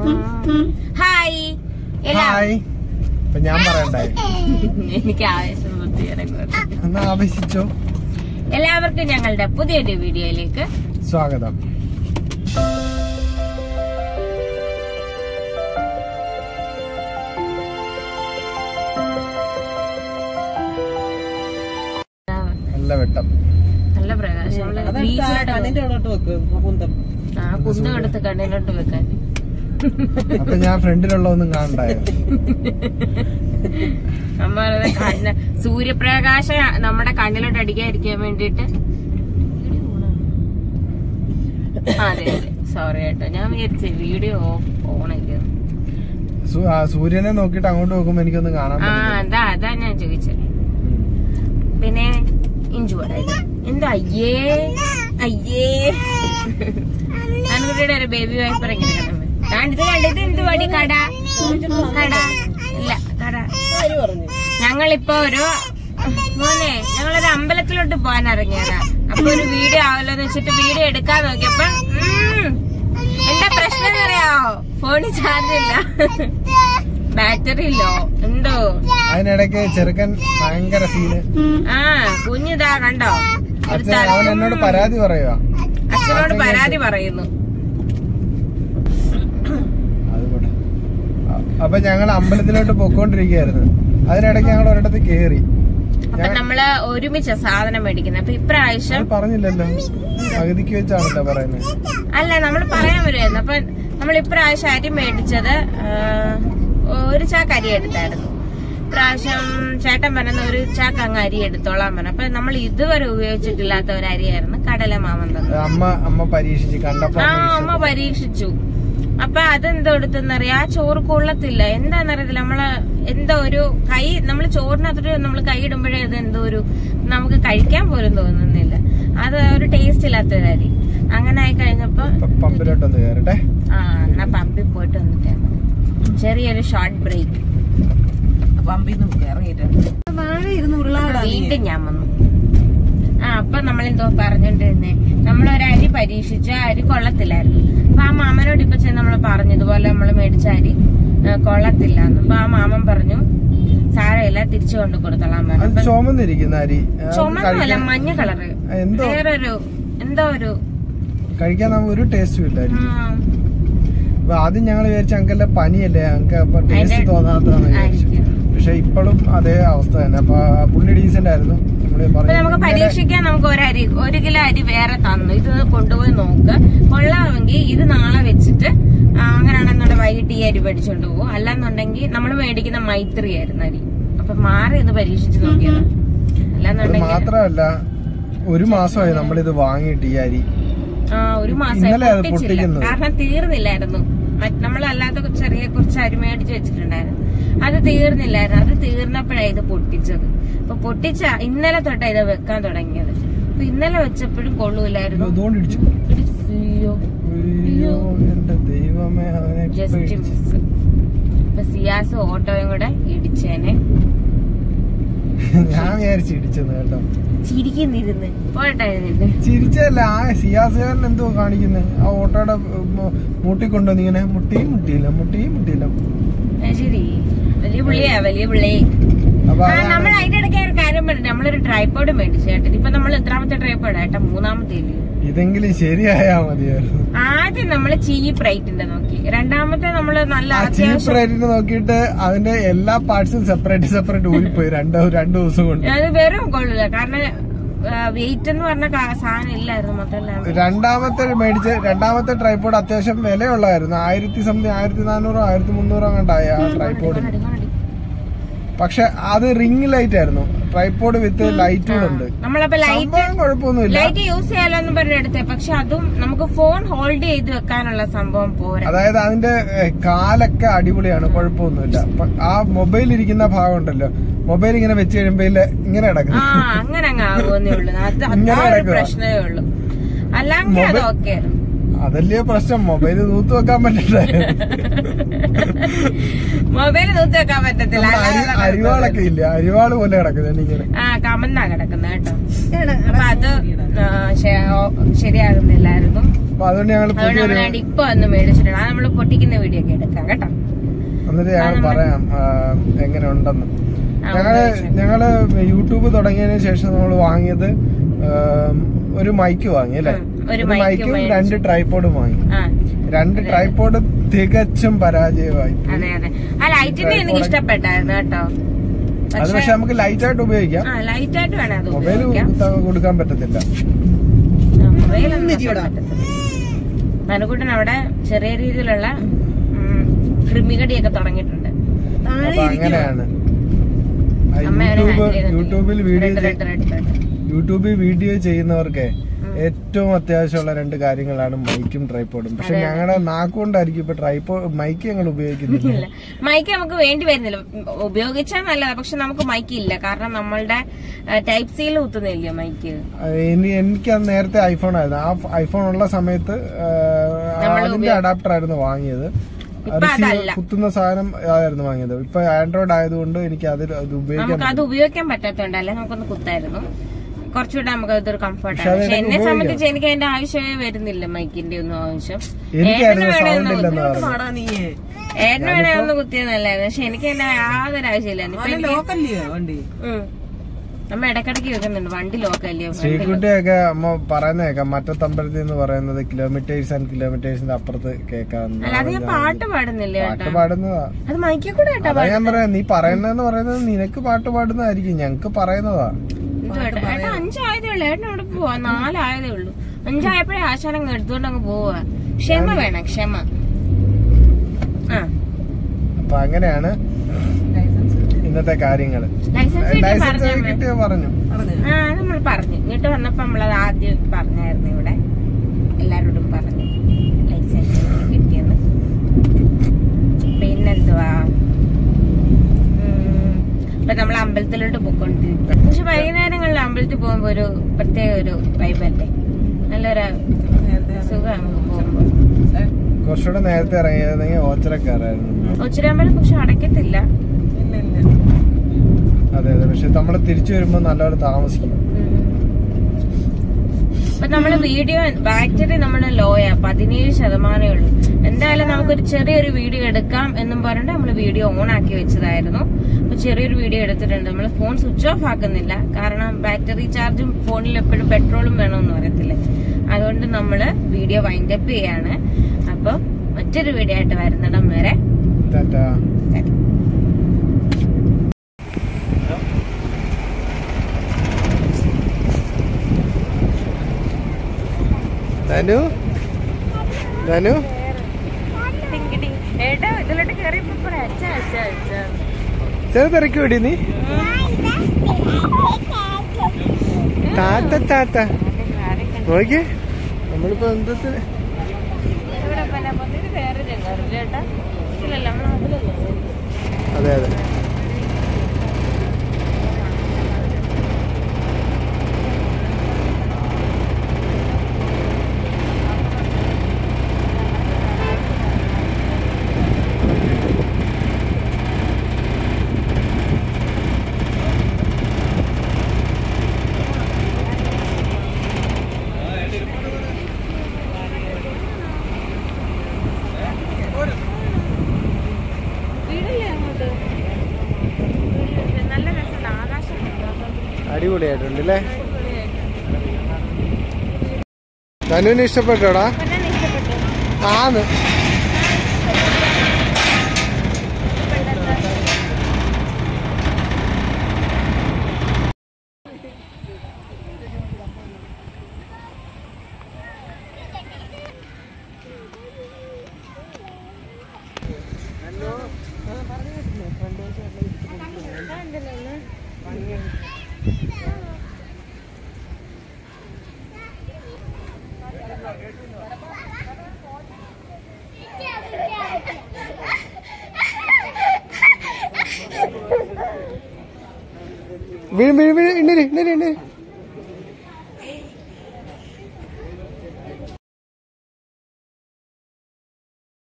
Hi എല്ലാ hi ഇപ്പൊ ഞാൻ പറയണ്ടായി എനിക്ക് ആവേശം ബുദ്ധിയിറങ്ങും എന്നാ ആവേശിച്ചോ എല്ലാവർക്കും ഞങ്ങളുടെ പുതിയൊരു വീഡിയോയിലേക്ക് സ്വാഗതം നല്ല വെട്ടം നല്ല പ്രകാശം നമ്മള് ബീച്ചിലോട്ട് കണ്ണിന്റെ അവിടോട്ട് വെക്ക് കുന്തം ആ കുന്നം എടുത്ത് കണ്ണിലോട്ട് വെക്കാൻ അപ്പൊ ഞാൻ ഫ്രണ്ടിലുള്ളതൊന്നും കാണണ്ടായോ നമ്മളത് കണ്ണ് സൂര്യപ്രകാശം നമ്മുടെ കണ്ണിലോട്ട് അടിക്കാതിരിക്കാൻ വേണ്ടിട്ട് അതെ അതെ സോറി കേട്ടോ ഞാൻ വിചാരിച്ചു വീഡിയോ ഓഫ് ഓൺ ആക്കിയത് സു- ആ, സൂര്യനെ നോക്കിട്ട് അങ്ങോട്ട് നോക്കുമ്പോ എനിക്കൊന്നും കാണാൻ ആ പറ്റില്ല അതാ അതാ ഞാൻ ചോദിച്ചത് പിന്നെ ഇഞ്ചു പടായത് എന്താ അയ്യേ അയ്യേ അനുകുട്ടിയുടെ ഒരു ബേബി വൈപ്പർ ഇങ്ങനെ കിടന്നു കണ്ടിത് കണ്ടിത് എന്ത് പടി കട കട ഇല്ല കട ആര് പറഞ്ഞു ഞങ്ങളിപ്പോ ഒരു മോനെ ഞങ്ങളൊരു അമ്പലത്തിലോട്ട് പോകാൻ ഇറങ്ങിയതാ അപ്പൊ ഒരു വീഡിയോ ആവല്ലോ എന്ന് വെച്ചിട്ട് വീഡിയോ എടുക്കാൻ നോക്കിയപ്പോ ഉം, എന്താ പ്രശ്നം എന്നറിയാവോ ഫോണിൽ ചാർജ് ഇല്ല ബാറ്ററി ഇല്ലോ എന്തോ അതിനിടയ്ക്ക് ചെറുക്കൻ ഭയങ്കര സീന് ആ കുഞ്ഞിതാ കണ്ടോ ഒരു അച്ഛൻ അവൻ തലക്കും എന്നോട് പരാതി പറയുക അച്ഛനോട് പരാതി പറയുന്നു അതുകൊണ്ട് അപ്പൊ ഞങ്ങൾ അമ്പലത്തിലോട്ട് പൊക്കോണ്ടിരിക്കുകയായിരുന്നു അതിനിടയ്ക്ക് ഞങ്ങൾ ഒരിടത്ത് കേറി അപ്പൊ നമ്മള് ഒരുമിച്ച സാധനം മേടിക്കുന്നത് അപ്പൊ ഇപ്രാവശ്യം ഞാൻ പറഞ്ഞില്ലല്ലോ പകുതിക്ക് വെച്ചാണല്ലോ പറയുന്നത് അല്ല നമ്മൾ പറയാൻ വരുമായിരുന്നു അപ്പൊ നമ്മൾ ഇപ്രാവശ്യം അരി മേടിച്ചത് ആ, ഒരു ചാക്ക് അരി എടുത്തായിരുന്നു ഇപ്രാവശ്യം ചേട്ടൻ പറഞ്ഞ ഒരു ചാക്ക് അങ്ങ് അരി എടുത്തോളാൻ പറഞ്ഞു അപ്പൊ നമ്മൾ ഇതുവരെ ഉപയോഗിച്ചിട്ടില്ലാത്ത ഒരു അരിയായിരുന്നു കടല മാമൻ തന്നത് അമ്മ അമ്മ പരീക്ഷിച്ച് കണ്ടപ്പോ ആ അമ്മ അമ്മ പരീക്ഷിച്ചു അപ്പൊ അതെന്തോ എടുത്തെന്നറിയാം ആ ചോറ് കൊള്ളത്തില്ല എന്താന്നറിയത്തില്ല നമ്മള് എന്തോ ഒരു കൈ നമ്മൾ ചോറിനകത്തൊരു നമ്മൾ കൈ ഇടുമ്പോഴേ അത് എന്തോ ഒരു നമുക്ക് കഴിക്കാൻ പോലും തോന്നുന്നില്ല അത് ഒരു ടേസ്റ്റ് ഇല്ലാത്ത ഒരു അരി അങ്ങനെ ആയി കഴിഞ്ഞപ്പോ ഇപ്പൊ പമ്പിലോട്ടൊന്ന് കയറട്ടെ ആ എന്നാ പമ്പിൽ പോയിട്ട് വന്നിട്ടേ മതി. ചെറിയൊരു ഷോർട്ട് ബ്രേക്ക് പമ്പിന്ന് ഇറങ്ങിയിട്ടുണ്ട് താഴെ ഇരുന്ന് ഉരുളാടാ നീ. വീണ്ടും ഞാൻ വന്നു ആ അപ്പൊ നമ്മളെന്തോ പറഞ്ഞോണ്ടിരുന്നേ നമ്മളൊരു അരി പരീക്ഷിച്ചു ആ അരി കൊള്ളത്തില്ലായിരുന്നു അപ്പൊ ആ മാമനോട് ഇപ്പൊ ചെന്ന് നമ്മൾ പറഞ്ഞു ഇതുപോലെ നമ്മൾ മേടിച്ച അരി ആ, കൊള്ളത്തില്ല എന്ന് അപ്പൊ ആ മാമൻ പറഞ്ഞു സാരമില്ല തിരിച്ചു കൊണ്ട് കൊടുത്തോളാൻ അത് പറഞ്ഞു അപ്പൊ ചുമന്നിരിക്കുന്ന അരി അത് ചുമന്നല്ല കഴിക്കാൻ- മഞ്ഞ കളറ് എന്തോ വേറൊരു എന്തോ ഒരു കഴിക്കാൻ നമുക്ക് ഒരു ടേസ്റ്റും ഇല്ലായിരിക്കും ഉം, അപ്പൊ ആദ്യം ഞങ്ങൾ വിചാരിച്ച അങ്കല്ല പനിയല്ലേ ഞങ്ങൾക്ക് അപ്പൊ ടേസ്റ്റ് അതിന്റെ- തോന്നാത്തതാന്ന് വിചാരിച്ചു ആയിരിക്കും പക്ഷെ ഇപ്പോഴും അതേ അവസ്ഥ തന്നെ അപ്പൊ ആ പുള്ളി ഡീസന്റ് ആയിരുന്നു നമ്മള് അപ്പൊ പറഞ്ഞു നമുക്ക് ഇന്നലെ- പരീക്ഷിക്കാൻ നമുക്ക് ഒരു അരി ഒരു കിലോ അരി വേറെ തന്നു ഇത് കൊണ്ടുപോയി നോക്ക് കൊള്ളാമെങ്കിൽ ഇത് നാളെ വെച്ചിട്ട് ആ, അങ്ങനെയാണെന്നുണ്ടെങ്കിൽ വൈകിട്ട് ഈ അരി മേടിച്ചോണ്ട് പോകും അല്ലാന്നുണ്ടെങ്കിൽ നമ്മൾ മേടിക്കുന്ന മൈത്രി ആയിരുന്നു അരി അപ്പൊ മാറി ഇത് പരീക്ഷിച്ച് നോക്കിയതാ അത് അല്ലാന്നുണ്ടെങ്കിൽ മാത്രമല്ല ഒരു മാസമായി നമ്മളിത് വാങ്ങിയിട്ട് ഈ അരി ആ ഒരു മാസം ഇന്നലെ അത് പൊട്ടിച്ചില്ല പൊട്ടിക്കുന്നത്. കാരണം തീർന്നില്ലായിരുന്നു മറ്റ് നമ്മളല്ലാത്ത ചെറിയ കുറച്ച് അരി മേടിച്ച് വെച്ചിട്ടുണ്ടായിരുന്നു അത് തീർന്നില്ലായിരുന്നു അത് തീർന്നപ്പോഴാണ് ഇത് പൊട്ടിച്ചത് അപ്പൊ പൊട്ടിച്ച ഇന്നലെ തൊട്ടാ ഇത് വെക്കാൻ തുടങ്ങിയത് അപ്പൊ ഇന്നലെ വെച്ചപ്പോഴും കൊള്ളൂലായിരുന്നു അതുകൊണ്ട് ഇടിച്ചു ഇത് അയ്യോ അയ്യോ എന്റെ ദൈവമേ അവനെ ഇപ്പൊ ജസ്റ്റ് ഇടിച്ചു. മിസ് ഇപ്പൊ സിയാസ് ഓട്ടോയും കൂടെ ഇടിച്ചേനെ ഞാൻ വിചാരിച്ചു ഇടിച്ചെന്ന് കേട്ടോ ചിരിക്കുന്നിരുന്ന് പോയിട്ടായിരുന്നില്ല ചിരിച്ചല്ല ആ സിയാസുകാരൻ എന്തോ കാണിക്കുന്നത് ആ ഓട്ടോയുടെ മുട്ടിക്കൊണ്ടുവന്ന് ഇങ്ങനെ മുട്ടിയും മുട്ടിയില്ല മുട്ടിയും മുട്ടിയില്ല ശരി വലിയ പുള്ളിയാ വലിയ പുള്ളി അപ്പൊ ആ അതാണ് നമ്മൾ അതിന്റെ ഇടയ്ക്ക് ഒരു കാര്യം പറഞ്ഞു നമ്മളൊരു ട്രൈപ്പോഡ് മേടിച്ചു ചേട്ടൻ ഇപ്പൊ നമ്മൾ എത്രാമത്തെ ട്രൈപ്പോഡ് ഏട്ടാ മൂന്നാമത്തെ ഇല്ലേ ഇതെങ്കിലും ശരിയായാ മതിയായിരുന്നു ആദ്യം നമ്മള് ചീപ്പ് റേറ്റിന്റെ നോക്കി രണ്ടാമത്തെ നമ്മള് നല്ല ആ ചീപ്പ് അത്യാവശ്യം റേറ്റിന് നോക്കിയിട്ട് അതിന്റെ എല്ലാ പാർട്സും സെപ്പറേറ്റ് സെപ്പറേറ്റ് ഊരിപ്പോയി രണ്ട് രണ്ടു ദിവസം കൊണ്ട് അത് വെറും കൊള്ളില്ല കാരണം വെയിറ്റ് എന്ന് പറഞ്ഞ കാ- സാധനം ഇല്ലായിരുന്നു മൊത്തം രണ്ടാമത്തെ മേടിച്ച് രണ്ടാമത്തെ ട്രൈപ്പോഡ് അത്യാവശ്യം വിലയുള്ളതായിരുന്നു ആയിരത്തി സംതിങ് ആയിരത്തി നാനൂറോ ആയിരത്തി മുന്നൂറോ അങ്ങോട്ടായി ആ ട്രൈപ്പോഡിന് പക്ഷെ അത് റിംഗ് ലൈറ്റ് ആയിരുന്നു ട്രൈപ്പോഡ് വിത്ത് ലൈറ്റ് കൂടെ ഉണ്ട് നമ്മളപ്പോ ലൈറ്റ് സംഭവം കുഴപ്പമൊന്നുമില്ല ലൈറ്റ് യൂസ് ചെയ്യാലോ എന്ന് പറഞ്ഞ് എടുത്തേ പക്ഷെ അതും നമുക്ക് ഫോൺ ഹോൾഡ് ചെയ്ത് വെക്കാനുള്ള സംഭവം പോരാ അതായത് അതിന്റെ ഏഹ്, കാലൊക്കെ അടിപൊളിയാണ് കുഴപ്പമൊന്നുമില്ല പ- ആ മൊബൈൽ ഇരിക്കുന്ന ഭാഗം ഉണ്ടല്ലോ മൊബൈൽ ഇങ്ങനെ വെച്ച് കഴിയുമ്പോ ഇല്ല ഇങ്ങനെ ആ കിടക്കുന്നു അങ്ങനെ അങ്ങ് ആകുമെന്നേ ഉള്ളൂ അത് ഇങ്ങനെ അതാ ഒരു കിടക്കുവാ. പ്രശ്നമേ ഉള്ളൂ അല്ലെങ്കിൽ അത് മൊബൈൽ- ഓക്കെ ആയിരുന്നു അതല്ലേ പ്രശ്നം മൊബൈൽ തൂത്ത് വെക്കാൻ പറ്റണ്ടേ മൊബൈൽ നൂത്തി വെക്കാൻ പറ്റത്തില്ല നമ്മുടെ അരി- അല്ലാതെ അരിവാളൊക്കെ ഇല്ല അരിവാള് പോലെ കിടക്കുന്നത് ഇങ്ങനെ ആ കമന്നാ കിടക്കുന്നത് കേട്ടോ അപ്പൊ അത് ആ, ശ- ഓ, ശരിയാകുന്നില്ലായിരുന്നു അപ്പൊ അതുകൊണ്ട് ഞങ്ങൾ അതുകൊണ്ട് പുതിയൊരു നമ്മൾ ഇപ്പൊ ഒന്ന് മേടിച്ചിട്ടുണ്ട് അത് നമ്മള് പൊട്ടിക്കുന്ന വീഡിയോ ഒക്കെ എന്നിട്ട് ഞങ്ങൾ പറയാം ആ, എങ്ങനെ ഉണ്ടെന്ന് ആ, ഞങ്ങള് ഞങ്ങള് യൂട്യൂബ് തുടങ്ങിയതിന് ശേഷം നമ്മൾ വാങ്ങിയത് ആം, ഒരു മൈക്ക് വാങ്ങി അല്ലെ ഉം, ഒരു ഒരു mic മൈക്കും മേടിച്ചു. രണ്ട് ട്രൈപ്പോഡും വാങ്ങി ആ രണ്ട് ട്രൈപ്പോഡ് തികച്ചും പരാജയമായി അതെ അതെ ആ ലൈറ്റിന്റെ എനിക്ക് ഇഷ്ടപ്പെട്ടായിരുന്നു കേട്ടോ അത് പക്ഷെ നമുക്ക് ലൈറ്റ് ആയിട്ട് ഉപയോഗിക്കാം ആ ലൈറ്റ് ആയിട്ട് വേണം അത് മൊബൈൽ ഉപയോഗിക്കാം കൊടുക്കാൻ പറ്റത്തില്ല മനുക്കുട്ടൻ അവിടെ ചെറിയ രീതിയിലുള്ള ഉം, കൃമികടിയൊക്കെ തുടങ്ങിയിട്ടുണ്ട് അപ്പൊ അങ്ങനെയാണ് ആ, അമ്മ അവനെ യൂട്യൂബ് handle ചെയ്യുന്നുണ്ട്. യൂട്യൂബിൽ വീഡിയോ റെഡ്, ചെയ്- റെഡ്, റെഡ്, റെഡ്. യൂട്യൂബിൽ വീഡിയോ ചെയ്യുന്നവർക്ക് ഏറ്റവും അത്യാവശ്യമുള്ള രണ്ട് കാര്യങ്ങളാണ് മൈക്കും ട്രൈപ്പോഡും പക്ഷെ ഞങ്ങളുടെ നാക്കുകൊണ്ടായിരിക്കും ഇപ്പൊ ട്രൈപ്പോ മൈക്ക് ഞങ്ങൾ ഉപയോഗിക്കുന്നില്ല ഇല്ല മൈക്ക് നമുക്ക് വേണ്ടി വരുന്നില്ല ഉപയോഗിച്ചാൽ നല്ലതാ പക്ഷെ നമുക്ക് മൈക്ക് ഇല്ല കാരണം നമ്മളുടെ ടൈപ്പ് സിയിൽ കുത്തുന്നില്ല മൈക്ക് ആ, ഇനി എനിക്ക് അത് നേരത്തെ ഐഫോൺ ആയിരുന്നു ആ ഐഫോൺ ഉള്ള സമയത്ത് ആ, അതിന്റെ അഡാപ്റ്റർ ആയിരുന്നു വാങ്ങിയത് ഇപ്പൊ receiver അതല്ല. കുത്തുന്ന സാധനം അതായിരുന്നു വാങ്ങിയത് ഇപ്പൊ ആൻഡ്രോയിഡ് ആയതുകൊണ്ട് എനിക്ക് അതിൽ അത് ഉപയോഗിക്കാൻ നമുക്ക് അത് ഉപയോഗിക്കാൻ പറ്റാത്തതുകൊണ്ട് അല്ലെ നമുക്കൊന്ന് കുത്തായിരുന്നു കുറച്ചുകൂടെ നമുക്ക് അതൊരു കംഫർട്ടാണ് പക്ഷെ അത് പക്ഷെ എനിക്ക് എന്നെ സംബന്ധിച്ച് എനിക്ക് അതിന്റെ ആവശ്യമേ വരുന്നില്ല മൈക്കിന്റെ ഒന്നും ആവശ്യം എനിക്കായിരുന്നു ഏട്ടന് വേണേ സൗണ്ട് ഒന്ന് ഇല്ലെന്ന് പറഞ്ഞു പാടാ നീ ഏട്ടന് വേണേ ഒന്ന് കുത്തിയത് നല്ലതായിരുന്നു പക്ഷെ എനിക്ക് എന്റെ യാതൊരു ആവശ്യമില്ല ഇപ്പൊ എനിക്ക് ലോക്കല്ലേ വണ്ടി ഉം. നമ്മ ഇടക്കിടക്ക് വെക്കുന്നുണ്ട് വണ്ടി ലോക്കല്ലേ ശ്രീകുട്ടിയൊക്കെ അമ്മ പറയുന്ന കേൾക്കാം മറ്റത്തമ്പലത്തിൽ എന്ന് പറയുന്നത് കിലോമീറ്റേഴ്സ് ആൻഡ് കിലോമീറ്റേഴ്സിന്റെ അപ്പുറത്ത് കേൾക്കാം അല്ല അത് ഞാൻ പാട്ട് പാടുന്നില്ല പാട്ട് കേട്ടോ പാടുന്നതാ അത് മൈക്കിൽ കൂടെ കേട്ടോ അതാ ഞാൻ പറയാം നീ പറയുന്നതെന്ന് പറയുന്നത് നിനക്ക് പാട്ട് പാടുന്നതായിരിക്കും ഞങ്ങക്ക് പറയുന്നതാ എന്തുവാ ഏട്ടാ? ഏട്ടാ അഞ്ചായതേ ഉള്ളൂ ഏട്ടൻ അവിടെ പോവാ നാലായതേ ഉള്ളൂ അഞ്ചായപ്പോഴേ ആശാനം അങ്ങ് എടുത്തുകൊണ്ട് അങ്ങ് പോവാ ക്ഷമ വേണം ക്ഷമ ആ അപ്പൊ അങ്ങനെയാണ് ഇന്നത്തെ കാര്യങ്ങള് ലൈസൻസ് കിട്ടി ലൈസൻസ് പറഞ്ഞ കിട്ടിയ പറഞ്ഞു പറഞ്ഞു ആ അത് നമ്മൾ പറഞ്ഞു ഇങ്ങോട്ട് വന്നപ്പോ നമ്മളത് ആദ്യം പറഞ്ഞായിരുന്നു ഇവിടെ എല്ലാരോടും പറഞ്ഞു ലൈസൻസ് കിട്ടിയെന്ന് പിന്നെന്തുവാ ഉം, ഇപ്പൊ നമ്മൾ അമ്പലത്തിലോട്ട് പോയിക്കൊണ്ടിരിക്കും പക്ഷെ വൈകുന്നേരങ്ങളിൽ അമ്പലത്തിൽ പോകുമ്പോ ഒരു പ്രത്യേക ഒരു വൈബല്ലേ നല്ലൊരു സുഖമാണ് പോകുമ്പോ കുറച്ചുകൂടെ നേരത്തെ ഇറങ്ങിയിരുന്നെങ്കിൽ ഓച്ചറക്കാരായിരുന്നു ഒച്ചിരാമ്പലം പക്ഷെ അടയ്ക്കത്തില്ല ഇല്ല ഇല്ല അതെ അതെ പക്ഷെ നമ്മള് തിരിച്ചു വരുമ്പോ നല്ലപോലെ താമസിക്കും അപ്പൊ നമ്മള് വീഡിയോ ബാറ്ററി നമ്മുടെ ലോയാ പതിനേഴ് ശതമാനമേ ഉള്ളൂ എന്തായാലും നമുക്കൊരു ചെറിയൊരു വീഡിയോ എടുക്കാം എന്നും പറഞ്ഞിട്ട് നമ്മൾ വീഡിയോ ഓൺ ആക്കി വെച്ചതായിരുന്നു അപ്പൊ ചെറിയൊരു വീഡിയോ എടുത്തിട്ടുണ്ട് നമ്മൾ ഫോൺ സ്വിച്ച് ഓഫ് ആക്കുന്നില്ല കാരണം ബാറ്ററി ചാർജും ഫോണിൽ എപ്പോഴും പെട്രോളും വേണമെന്ന് പറയത്തില്ലേ അതുകൊണ്ട് നമ്മള് വീഡിയോ വൈൻഡപ്പ് ചെയ്യാണ് അപ്പൊ മറ്റൊരു വീഡിയോ ആയിട്ട് വരുന്നിടം വരെ ടാറ്റാ ധനു ധനു ഏട്ടാ ഇതിലോട്ട് കയറിയപ്പോ അച്ഛ അച്ഛ അച്ഛ ചെറുതിറക്കി വിടി നീ താത്ത താത്ത നോക്കിയേ നമ്മളിപ്പോ എന്തത്തിന് ഇവിടെ പിന്നെ ഇത് വേറെ രംഗം ചേട്ടാ ഇല്ലല്ല നമ്മൾ അതിലല്ലേ അതെ അതെ വീടല്ലേ അങ്ങോട്ട് നല്ല രസമുണ്ട് ആകാശം അടിപൊളിയായിട്ടുണ്ട് അല്ലേ ധനുവിന് ഇഷ്ടപ്പെട്ടോടാ ഇഷ്ടപ്പെട്ടു ആന്ന് വീഴും വീഴും വീഴും ഇണ്ണി ഇണ്ണി ഇണ്ണി